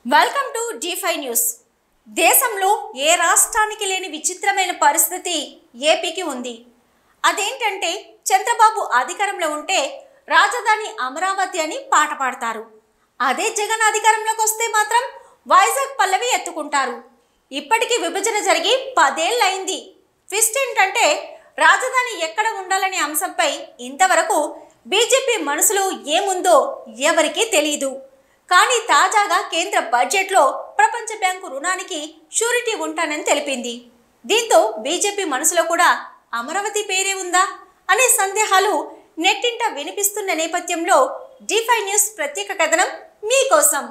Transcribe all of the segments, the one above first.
welcome to Zee five news దేశంలో ఏ రాష్ట్రానికి లేని విచిత్రమైన పరిస్థితి ఏపీకి ఉంది అదేంటంటే చంద్రబాబు అధికారంలో ఉంటే రాజధాని అమరావతి అని పాట పాడతారు అదే జగన్ అధికారంలోకి వస్తే మాత్రం వైజాగ్ పల్లవి ఎత్తుకుంటారు ఇప్పటికీ విభజన జరిగి పదేళ్ళయింది ట్విస్ట్ ఏంటంటే రాజధాని ఎక్కడ ఉండాలనే అంశంపై ఇంతవరకు బీజేపీ మనసులో ఏముందో ఎవరికీ తెలియదు కానీ తాజాగా కేంద్ర బడ్జెట్లో ప్రపంచ బ్యాంకు రుణానికి షూరిటీ ఉంటానని తెలిపింది దీంతో బీజేపీ మనసులో కూడా అమరావతి పేరే ఉందా అనే సందేహాలు నెట్టింట వినిపిస్తున్న నేపథ్యంలో డిఫై న్యూస్ ప్రత్యేక కథనం మీకోసం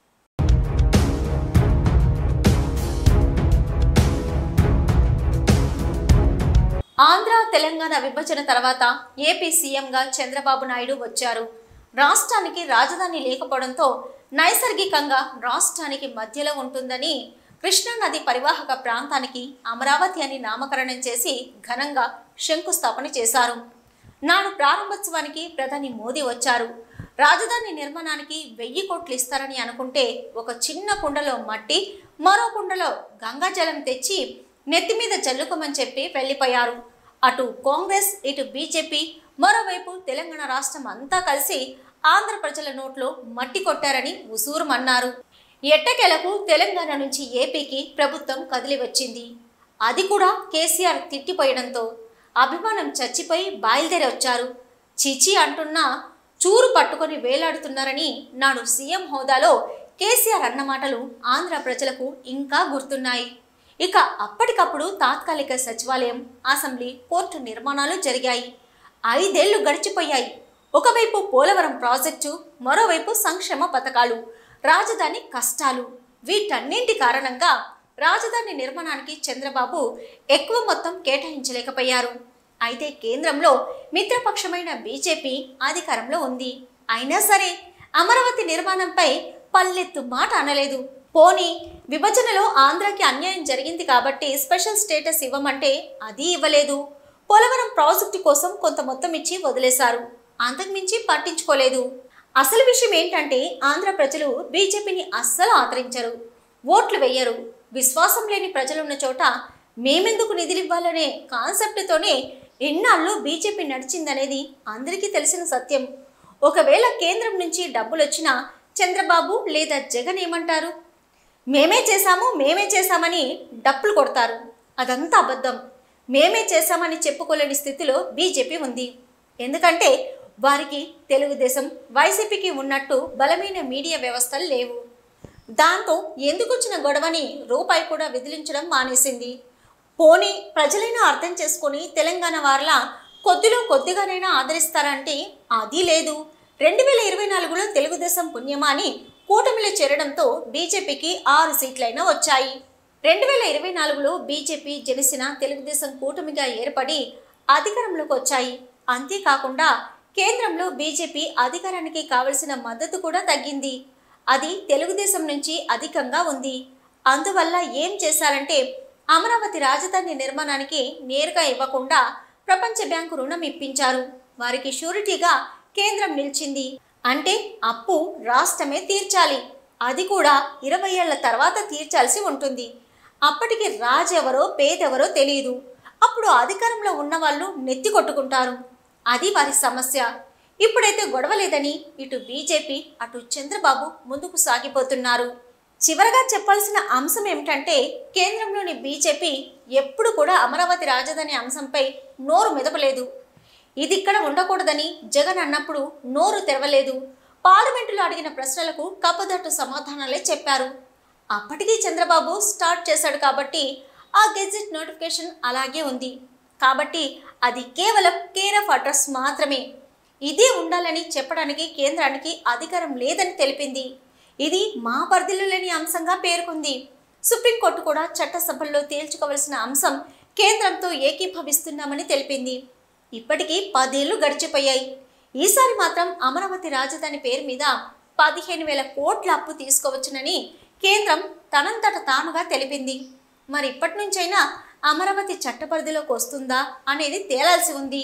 ఆంధ్ర తెలంగాణ విభజన తర్వాత ఏపీ సీఎంగా చంద్రబాబు నాయుడు వచ్చారు రాష్ట్రానికి రాజధాని లేకపోవడంతో నైసర్గికంగా రాష్ట్రానికి మధ్యలో ఉంటుందని కృష్ణానది పరివాహక ప్రాంతానికి అమరావతి అని నామకరణం చేసి ఘనంగా శంకుస్థాపన చేశారు నాడు ప్రారంభోత్సవానికి ప్రధాని మోదీ వచ్చారు రాజధాని నిర్మాణానికి వెయ్యి కోట్లు ఇస్తారని అనుకుంటే ఒక చిన్న కుండలో మట్టి మరో కుండలో గంగాజలం తెచ్చి నెత్తి మీద జల్లుకోమని చెప్పి వెళ్ళిపోయారు అటు కాంగ్రెస్ ఇటు బీజేపీ మరోవైపు తెలంగాణ రాష్ట్రం అంతా కలిసి ఆంధ్ర ప్రజల నోట్లో మట్టి కొట్టారని ఉసూరుమన్నారు ఎట్టకేలకు తెలంగాణ నుంచి ఏపీకి ప్రభుత్వం కదిలి వచ్చింది అది కూడా కేసీఆర్ తిట్టిపోయడంతో అభిమానం చచ్చిపోయి బయలుదేరి వచ్చారు చిచి అంటున్నా చూరు పట్టుకొని వేలాడుతున్నారని నాడు సీఎం హోదాలో కేసీఆర్ అన్న మాటలు ఆంధ్ర ప్రజలకు ఇంకా గుర్తున్నాయి ఇక అప్పటికప్పుడు తాత్కాలిక సచివాలయం అసెంబ్లీ కోర్టు నిర్మాణాలు జరిగాయి ఐదేళ్లు గడిచిపోయాయి ఒకవైపు పోలవరం ప్రాజెక్టు మరోవైపు సంక్షేమ పథకాలు రాజధాని కష్టాలు వీటన్నింటి కారణంగా రాజధాని నిర్మాణానికి చంద్రబాబు ఎక్కువ మొత్తం కేటాయించలేకపోయారు అయితే కేంద్రంలో మిత్రపక్షమైన బీజేపీ అధికారంలో ఉంది అయినా సరే అమరావతి నిర్మాణంపై పల్లెత్తు మాట అనలేదు పోనీ విభజనలో ఆంధ్రాకి అన్యాయం జరిగింది కాబట్టి స్పెషల్ స్టేటస్ ఇవ్వమంటే అది ఇవ్వలేదు పోలవరం ప్రాజెక్టు కోసం కొంత మొత్తం ఇచ్చి వదిలేశారు అంతకుమించి పట్టించుకోలేదు అసలు విషయం ఏంటంటే ఆంధ్ర ప్రజలు బీజేపీని అస్సలు ఆదరించరు ఓట్లు వేయరు విశ్వాసం లేని ప్రజలున్న చోట మేమెందుకు నిధులివ్వాలనే కాన్సెప్ట్తోనే ఎన్నాళ్ళు బీజేపీ నడిచిందనేది అందరికీ తెలిసిన సత్యం ఒకవేళ కేంద్రం నుంచి డబ్బులు వచ్చినా చంద్రబాబు లేదా జగన్ ఏమంటారు మేమే చేశాము మేమే చేశామని డప్పులు కొడతారు అదంతా అబద్ధం మేమే చేశామని చెప్పుకోలేని స్థితిలో బీజేపీ ఉంది ఎందుకంటే వారికి తెలుగుదేశం వైసీపీకి ఉన్నట్టు బలమైన మీడియా వ్యవస్థలు లేవు దాంతో ఎందుకొచ్చిన గొడవని రూపాయి కూడా విదిలించడం మానేసింది పోనీ ప్రజలైనా అర్థం చేసుకొని తెలంగాణ వారిలా కొద్దిలో కొద్దిగానైనా ఆదరిస్తారంటే అది లేదు రెండు వేల ఇరవై నాలుగులో తెలుగుదేశం పుణ్యమా అని కూటమిలో చేరడంతో బీజేపీకి ఆరు సీట్లైనా వచ్చాయి రెండు వేల ఇరవై నాలుగులో బీజేపీ జనసేన తెలుగుదేశం కూటమిగా ఏర్పడి అధికారంలోకి వచ్చాయి అంతేకాకుండా కేంద్రంలో బీజేపీ అధికారానికి కావలసిన మద్దతు కూడా తగ్గింది అది తెలుగుదేశం నుంచి అధికంగా ఉంది అందువల్ల ఏం చేశారంటే అమరావతి రాజధాని నిర్మాణానికి నేరుగా ఇవ్వకుండా ప్రపంచ బ్యాంకు రుణం ఇప్పించారు వారికి షూరిటీగా కేంద్రం నిలిచింది అంటే అప్పు రాష్ట్రమే తీర్చాలి అది కూడా ఇరవై ఏళ్ల తర్వాత తీర్చాల్సి ఉంటుంది అప్పటికి రాజెవరో పేదెవరో తెలియదు అప్పుడు అధికారంలో ఉన్న వాళ్ళు నెత్తి కొట్టుకుంటారు అది వారి సమస్య ఇప్పుడైతే గొడవ లేదని ఇటు బీజేపీ అటు చంద్రబాబు ముందుకు సాగిపోతున్నారు చివరగా చెప్పాల్సిన అంశం ఏమిటంటే కేంద్రంలోని బీజేపీ ఎప్పుడు కూడా అమరావతి రాజధాని అంశంపై నోరు మెదపలేదు ఇది ఇక్కడ ఉండకూడదని జగన్ అన్నప్పుడు నోరు తెరవలేదు పార్లమెంటులో అడిగిన ప్రశ్నలకు కప్పదట్టు సమాధానాలే చెప్పారు అప్పటికీ చంద్రబాబు స్టార్ట్ చేశాడు కాబట్టి ఆ గెజిట్ నోటిఫికేషన్ అలాగే ఉంది కాబట్టి అది కేవలం కేర్ ఆఫ్ అడ్రస్ మాత్రమే ఇదే ఉండాలని చెప్పడానికి కేంద్రానికి అధికారం లేదని తెలిపింది ఇది మా పరిధిలో లేని అంశంగా పేర్కొంది సుప్రీంకోర్టు కూడా చట్టసభల్లో తేల్చుకోవలసిన అంశం కేంద్రంతో ఏకీభవిస్తున్నామని తెలిపింది ఇప్పటికీ పదేళ్లు గడిచిపోయాయి ఈసారి మాత్రం అమరావతి రాజధాని పేరు మీద పదిహేను వేల కోట్ల అప్పు తీసుకోవచ్చునని కేంద్రం తనంతట తానుగా తెలిపింది మరి ఇప్పటి నుంచైనా అమరావతి చట్టపరిధిలోకి వస్తుందా అనేది తేలాల్సి ఉంది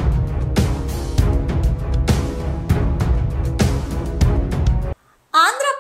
ఆంధ్ర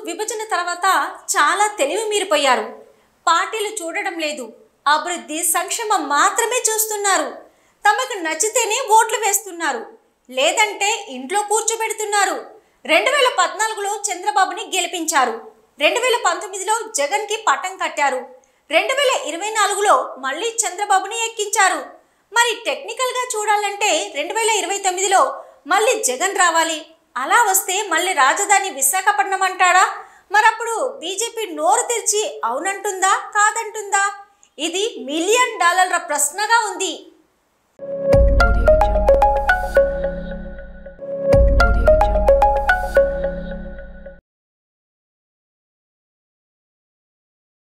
విభజన తర్వాత చాలా తెలివి మీరిపోయారు పార్టీలు చూడడం లేదు అభివృద్ధి సంక్షేమం మాత్రమే చూస్తున్నారు తమకు నచ్చితేనే ఓట్లు వేస్తున్నారు లేదంటే ఇంట్లో కూర్చోబెడుతున్నారు రెండు వేల పద్నాలుగులో చంద్రబాబుని గెలిపించారు రెండు వేల పంతొమ్మిదిలో జగన్కి పట్టం కట్టారు రెండు వేల ఇరవై నాలుగులో మళ్ళీ చంద్రబాబుని ఎక్కించారు మరి టెక్నికల్గా చూడాలంటే రెండు వేల ఇరవై తొమ్మిదిలో మళ్ళీ జగన్ రావాలి అలా వస్తే మళ్ళీ రాజధాని విశాఖపట్నం అంటాడా మరప్పుడు బీజేపీ నోరు తెరిచి అవునంటుందా కాదంటుందా ఇది మిలియన్ డాలర్ల ప్రశ్నగా ఉంది